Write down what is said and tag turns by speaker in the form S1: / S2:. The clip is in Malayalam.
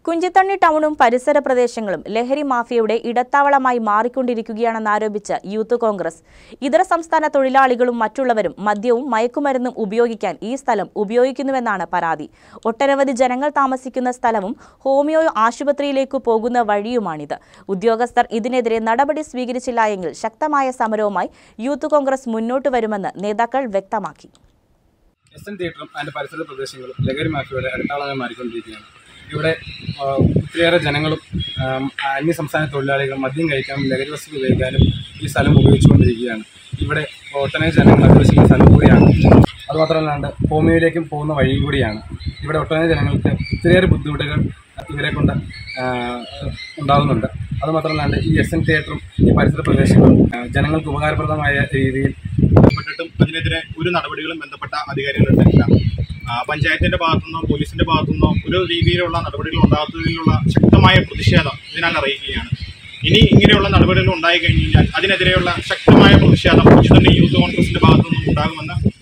S1: കുഞ്ചിത്തണ്ണി ടൗണും പരിസര പ്രദേശങ്ങളും ലഹരി മാഫിയയുടെ ഇടത്താവളമായി മാറിക്കൊണ്ടിരിക്കുകയാണെന്നാരോപിച്ച് യൂത്ത് കോൺഗ്രസ് ഇതര സംസ്ഥാന തൊഴിലാളികളും മറ്റുള്ളവരും മദ്യവും മയക്കുമരുന്നും ഉപയോഗിക്കാൻ ഈ സ്ഥലം ഉപയോഗിക്കുന്നുവെന്നാണ് പരാതി ഒട്ടനവധി ജനങ്ങൾ താമസിക്കുന്ന സ്ഥലവും ഹോമിയോ ആശുപത്രിയിലേക്ക് പോകുന്ന വഴിയുമാണിത് ഉദ്യോഗസ്ഥർ ഇതിനെതിരെ നടപടി സ്വീകരിച്ചില്ല എങ്കിൽ ശക്തമായ സമരവുമായി യൂത്ത് കോൺഗ്രസ് മുന്നോട്ട് വരുമെന്ന് നേതാക്കൾ വ്യക്തമാക്കി
S2: എസ് എൻ തിയേറ്ററും അതിൻ്റെ പരിസര പ്രദേശങ്ങളും ലഹരി മാഫിയയുടെ അടുത്താളമായി മാറിക്കൊണ്ടിരിക്കുകയാണ് ഇവിടെ ആ, ഒത്തിരിയേറെ ജനങ്ങളും ആം, അന്യ സംസ്ഥാന തൊഴിലാളികളും മദ്യം കഴിക്കാനും ലഹരി വസ്തു ഉപയോഗിക്കാനും ഈ സ്ഥലം ഉപയോഗിച്ചുകൊണ്ടിരിക്കുകയാണ് ഇവിടെ ഒട്ടനവധി ജനങ്ങൾ അധിവസിക്കുന്ന സ്ഥലം കൂടിയാണ് അതുമാത്രമല്ലാണ്ട് ഹോമിയോയിലേക്കും പോകുന്ന വഴിയും കൂടിയാണ് ഇവിടെ ഒട്ടനവധി ജനങ്ങൾക്ക് ഒത്തിരിയേറെ ബുദ്ധിമുട്ടുകൾ ഇവരെ കൊണ്ട് ആ, ഉണ്ടാകുന്നുണ്ട് അതുമാത്രമല്ലാണ്ട് ഈ എസ് എൻ തിയേറ്ററും ഈ പരിസര പ്രദേശങ്ങളും ആ, ജനങ്ങൾക്ക് ഉപകാരപ്രദമായ രീതിയിൽ
S3: ബന്ധപ്പെട്ടിട്ടും അതിനെതിരെ ഒരു നടപടികളും ബന്ധപ്പെട്ട അധികാരികളുണ്ടായില്ല ആ, പഞ്ചായത്തിന്റെ ഭാഗത്തുനിന്നോ പോലീസിന്റെ ഭാഗത്തുനിന്നോ ഒരു രീതിയിലുള്ള നടപടികൾ ഉണ്ടാകാത്തതിലുള്ള ശക്തമായ പ്രതിഷേധം ഇതിനാൽ അറിയിക്കുകയാണ് ഇനി ഇങ്ങനെയുള്ള നടപടികൾ ഉണ്ടായി കഴിഞ്ഞു കഴിഞ്ഞാൽ അതിനെതിരെയുള്ള ശക്തമായ പ്രതിഷേധം ഉച്ചിതന്നെ യൂത്ത് കോൺഗ്രസിന്റെ ഭാഗത്തുനിന്നും ഉണ്ടാകുമെന്ന്